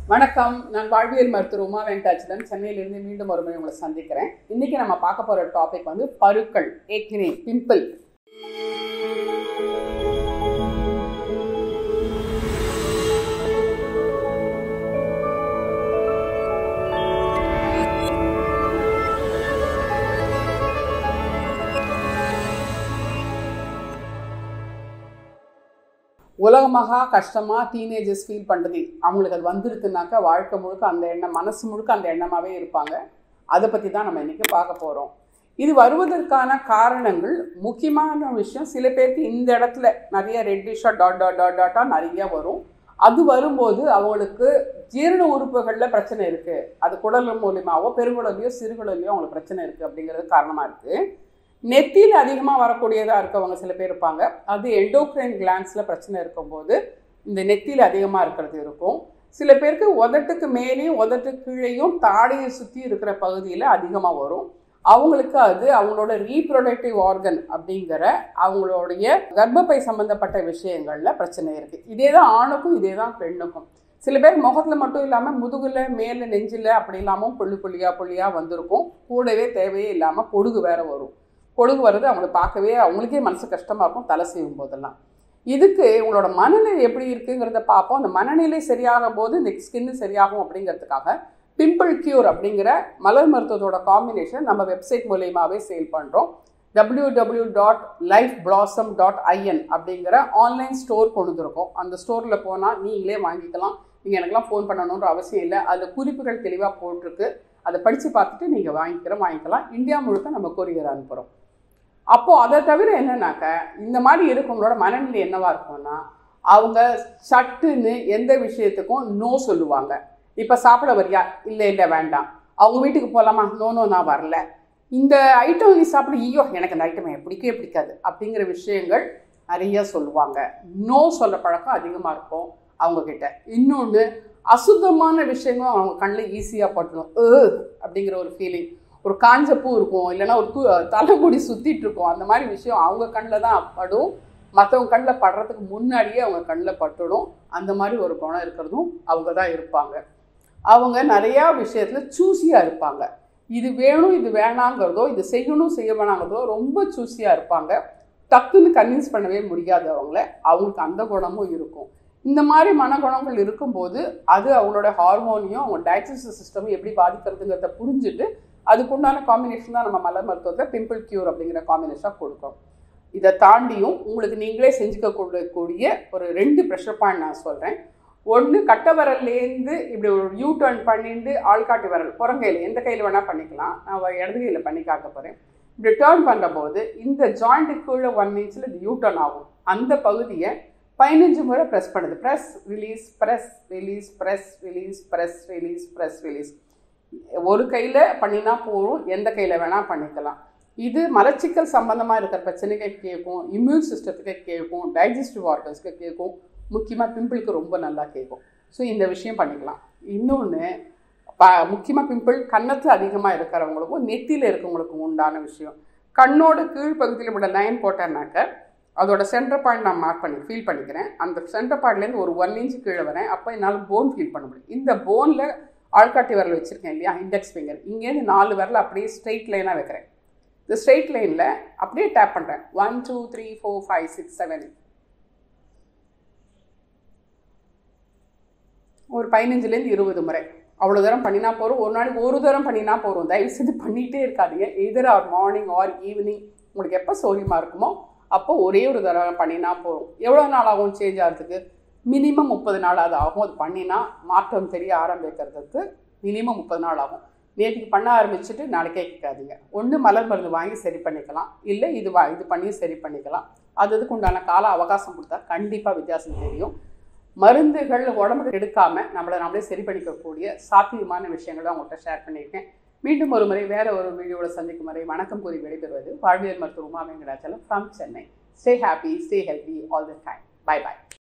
வணக்கம் நான் வாழ்வியல் மருத்துவர் உமா வெங்கடாச்சலம் சென்னையிலிருந்து மீண்டும் ஒரு முறை உங்களை சந்திக்கிறேன் இன்னைக்கு நம்ம பார்க்க போற டாபிக் வந்து பருக்கள் ஏக்னே பிம்பிள் உலகமாக கஷ்டமா டீனேஜர்ஸ் ஃபீல் பண்ணுறது அவங்களுக்கு அது வந்துருக்குனாக்கா வாழ்க்கை முழுக்க அந்த எண்ணம் மனசு முழுக்க அந்த எண்ணமாகவே இருப்பாங்க அதை பற்றி தான் நம்ம இன்றைக்கி பார்க்க போகிறோம் இது வருவதற்கான காரணங்கள் முக்கியமான விஷயம் சில பேருக்கு இந்த இடத்துல நிறைய ரெட்டிஷாக டாட் டாட் டாட் டாட்டாக நிறைய வரும் அது வரும்போது அவங்களுக்கு ஜீரண உறுப்புகளில் பிரச்சனை இருக்குது அது குடல் மூலியமாவோ பெருங்குடலையோ சிறுகுடலையோ அவங்களுக்கு பிரச்சனை இருக்குது அப்படிங்கிறது காரணமாக இருக்குது நெத்தியில் அதிகமாக வரக்கூடியதாக இருக்கவங்க சில பேர் இருப்பாங்க அது எண்டோக்ரைன் கிளான்ஸில் பிரச்சனை இருக்கும்போது இந்த நெத்தியில் அதிகமாக இருக்கிறது இருக்கும் சில பேருக்கு உதட்டுக்கு மேலேயும் உதட்டு கீழேயும் தாடையை சுற்றி இருக்கிற பகுதியில் அதிகமாக வரும் அவங்களுக்கு அது அவங்களோட ரீப்ரொடக்டிவ் ஆர்கன் அப்படிங்கிற அவங்களுடைய கர்ப்பப்பை சம்பந்தப்பட்ட விஷயங்களில் பிரச்சனை இருக்குது இதே தான் ஆணுக்கும் இதே தான் பெண்ணுக்கும் சில பேர் முகத்தில் மட்டும் இல்லாமல் முதுகில் மேலே நெஞ்சில் அப்படி இல்லாமல் புள்ளி புள்ளியாக புள்ளியாக வந்திருக்கும் கூடவே தேவையே இல்லாமல் பொடுகு வேற வரும் பொடுகு வர்றது அவங்களுக்கு பார்க்கவே அவங்களுக்கே மனசு கஷ்டமாக இருக்கும் தலை செய்யும் போதெல்லாம் இதுக்கு உங்களோட மனநிலை எப்படி இருக்குங்கிறத பார்ப்போம் அந்த மனநிலை சரியாகும் போது இந்த ஸ்கின்னு சரியாகும் அப்படிங்கிறதுக்காக பிம்பிள் கியூர் அப்படிங்கிற மலர் மருத்துவத்தோட காம்பினேஷன் நம்ம வெப்சைட் மூலியமாகவே சேல் பண்ணுறோம் W W dot life blossom dot IN அப்படிங்கிற ஆன்லைன் ஸ்டோர் கொண்டு வந்திருக்கோம் அந்த ஸ்டோரில் போனால் நீங்களே வாங்கிக்கலாம் நீங்கள் எனக்குலாம் ஃபோன் பண்ணணுன்ற அவசியம் இல்லை அதில் குறிப்புகள் தெளிவாக போட்டிருக்கு அதை படித்து பார்த்துட்டு நீங்கள் வாங்கிக்கிற வாங்கிக்கலாம் இந்தியா முழுக்க நம்ம கொரியர் அனுப்புகிறோம் அப்போது அதை தவிர என்னன்னாக்க இந்த மாதிரி இருக்கவங்களோட மனநிலை என்னவா இருக்கும்னா அவங்க சட்டுன்னு எந்த விஷயத்துக்கும் நோ சொல்லுவாங்க இப்போ சாப்பிட வரியா இல்லை இல்லை வேண்டாம் அவங்க வீட்டுக்கு போகலாமா நோ நோ நான் வரல இந்த ஐட்டம் நீ சாப்பிட ஐயோ எனக்கு இந்த ஐட்டம் பிடிக்கவே பிடிக்காது அப்படிங்கிற விஷயங்கள் நிறைய சொல்லுவாங்க நோ சொல்கிற பழக்கம் அதிகமாக இருக்கும் அவங்கக்கிட்ட இன்னொன்று அசுத்தமான விஷயங்களும் அவங்க கண்ணில் ஈஸியாக பட்டணும் ஏ அப்படிங்கிற ஒரு ஃபீலிங் ஒரு காஞ்ச பூ இருக்கும் இல்லைன்னா ஒரு தூ தலைமுடி சுற்றிட்டு இருக்கும் அந்த மாதிரி விஷயம் அவங்க கண்ணில் தான் படும் மற்றவங்க கண்ணில் படுறதுக்கு முன்னாடியே அவங்க கண்ணில் பட்டுடும் அந்த மாதிரி ஒரு குணம் இருக்கிறதும் அவங்க தான் இருப்பாங்க அவங்க நிறையா விஷயத்தில் சூஸியாக இருப்பாங்க இது வேணும் இது வேணாங்கிறதோ இது செய்யணும் செய்ய வேணாங்கிறதோ ரொம்ப சூஸியாக இருப்பாங்க டக்குன்னு கன்வின்ஸ் பண்ணவே முடியாது அவங்கள அவங்களுக்கு அந்த குணமும் இருக்கும் இந்த மாதிரி மனகுணங்கள் இருக்கும்போது அது அவங்களோட ஹார்மோனையும் அவங்க டைஜஸ்டிவ் சிஸ்டமும் எப்படி பாதிக்கிறதுங்கிறத புரிஞ்சுட்டு அதுக்குண்டான காம்பினேஷன் தான் நம்ம மலர் மருத்துவத்தில் பிம்பிள் கியூர் அப்படிங்கிற காம்பினேஷனாக கொடுக்கும் இதை தாண்டியும் உங்களுக்கு நீங்களே செஞ்சுக்க கூடிய ஒரு ரெண்டு ப்ரெஷர் பாயிண்ட் நான் சொல்கிறேன் ஒன்று கட்ட விரல்லேருந்து இப்படி ஒரு யூ டர்ன் பண்ணிட்டு ஆள்காட்டி விரல் புறங்கையில் எந்த கையில் வேணால் பண்ணிக்கலாம் நான் இடது கையில் பண்ணி காட்ட போகிறேன் இப்படி டேர்ன் பண்ணுற போது இந்த ஜாயிண்ட்டு கீழே ஒன் இன்ச்சில் இது யூ டர்ன் ஆகும் அந்த பகுதியை பதினஞ்சு முறை ப்ரெஸ் பண்ணுது press release press release press release press release press release ஒரு கையில் பண்ணினா போதும் எந்த கையில் வேணால் பண்ணிக்கலாம் இது மலச்சிக்கல் சம்மந்தமாக இருக்கிற பிரச்சனைக்கு கேட்கும் இம்யூன் சிஸ்டத்துக்கு கேட்கும் டைஜஸ்டிவ் ஆர்கன்ஸ்க்கு கேட்கும் முக்கியமாக பிம்பிளுக்கு ரொம்ப நல்லா கேட்கும் ஸோ இந்த விஷயம் பண்ணிக்கலாம் இன்னொன்று ப முக்கியமாக பிம்பிள் கன்னத்தில் அதிகமாக இருக்கிறவங்களுக்கும் நெத்தியில் இருக்கவங்களுக்கும் உண்டான விஷயம் கண்ணோட கீழ் பகுதியில் இப்படி லைன் போட்டேன்னாக்க அதோட சென்டர் பாயிண்ட் நான் மார்க் பண்ணி ஃபீல் பண்ணிக்கிறேன் அந்த சென்டர் பாயிண்ட்லேருந்து ஒரு ஒன் இன்ச் கீழே வரேன் அப்போ என்னால் போன் ஃபீல் பண்ண முடியும் இந்த போனில் ஆள்காட்டி விரல் வச்சுருக்கேன் இல்லையா இண்டெக்ஸ் ஃபிங்கர் இங்கேருந்து நாலு விரல் அப்படியே ஸ்ட்ரெயிட் லைனாக வைக்கிறேன் இந்த ஸ்ட்ரெயிட் லைனில் அப்படியே டேப் பண்ணுறேன் one two three four five six seven ஒரு பதினஞ்சுலேருந்து இருபது முறை அவ்வளோ தூரம் பண்ணினா போகிறோம் ஒரு நாளைக்கு ஒரு தூரம் பண்ணினா போகிறோம் தயவுசெய்து பண்ணிகிட்டே இருக்காதீங்க either or morning or evening உங்களுக்கு எப்போ சௌரியமாக இருக்குமோ அப்போ ஒரே ஒரு தடவை பண்ணினா போதும் எவ்வளோ நாள் ஆகும் சேஞ்ச் ஆகிறதுக்கு மினிமம் முப்பது நாள் அது ஆகும் அது பண்ணினா மாற்றம் தெரிய ஆரம்பிக்கிறதுக்கு மினிமம் முப்பது நாள் ஆகும் நேற்றுக்கு பண்ண ஆரம்பிச்சுட்டு நாளைக்கே கேட்காதீங்க ஒன்று மலர் மருந்து வாங்கி சரி பண்ணிக்கலாம் இல்லை இது வா இது பண்ணி சரி பண்ணிக்கலாம் அது அதுக்கு உண்டான கால அவகாசம் கொடுத்தா கண்டிப்பாக வித்தியாசம் தெரியும் மருந்துகள் உடம்புக்கு எடுக்காமல் நம்மளை நம்மளே சரி பண்ணிக்கக்கூடிய சாத்தியமான விஷயங்களை அவங்கள்ட்ட ஷேர் பண்ணியிருக்கேன் மீண்டும் ஒரு முறை வேற ஒரு வீடியோவில் சந்திக்கும் வரை வணக்கம் கூறி விடைபெறுவது வாழ்வியல் மருத்துவ Uma Venkatachalam from Chennai stay happy stay healthy all the time bye by